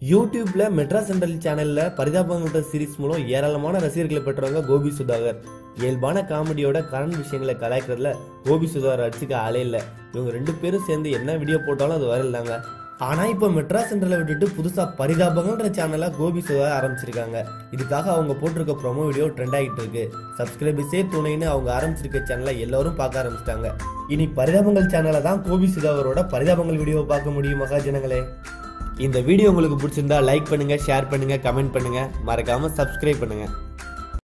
யூடியூப்ல மெட்ராஸ் சென்ட்ரல் சேனல்ல பரிதாபங்கள்ட்ட சீரிஸ் மூலம் ஏராளமான ரசிகர்களை பெற்றவங்க கோபி சுதாகர் இயல்பான காமெடியோட கரண்ட் விஷயங்களை கலாய்க்கிறதுல கோபி சுதாகர் அடிச்சுக்க ஆளே இல்லை இவங்க ரெண்டு பேரும் சேர்ந்து என்ன வீடியோ போட்டாலும் அது வரலாங்க ஆனா இப்போ மெட்ராஸ் சென்ட்ரலை விட்டுட்டு புதுசா பரிதாபங்கன்ற சேனலை கோபி சுதாகர் ஆரம்பிச்சிருக்காங்க இதுக்காக அவங்க போட்டிருக்க ப்ரோமோ வீடியோ ட்ரெண்ட் ஆகிட்டு இருக்கு சப்ஸ்கிரைபர்ஸே துணைன்னு அவங்க ஆரம்பிச்சிருக்க சேனலை எல்லாரும் பார்க்க ஆரம்பிச்சிட்டாங்க இனி பரிதாபங்கள் சேனலை தான் கோபி சுதாகரோட பரிதாபங்கள் வீடியோவை பார்க்க முடியும் மகாஜனங்களே இந்த வீடியோ உங்களுக்கு பிடிச்சிருந்தா லைக் பண்ணுங்க ஷேர் பண்ணுங்க கமெண்ட் பண்ணுங்க மறக்காம சப்ஸ்கிரைப் பண்ணுங்க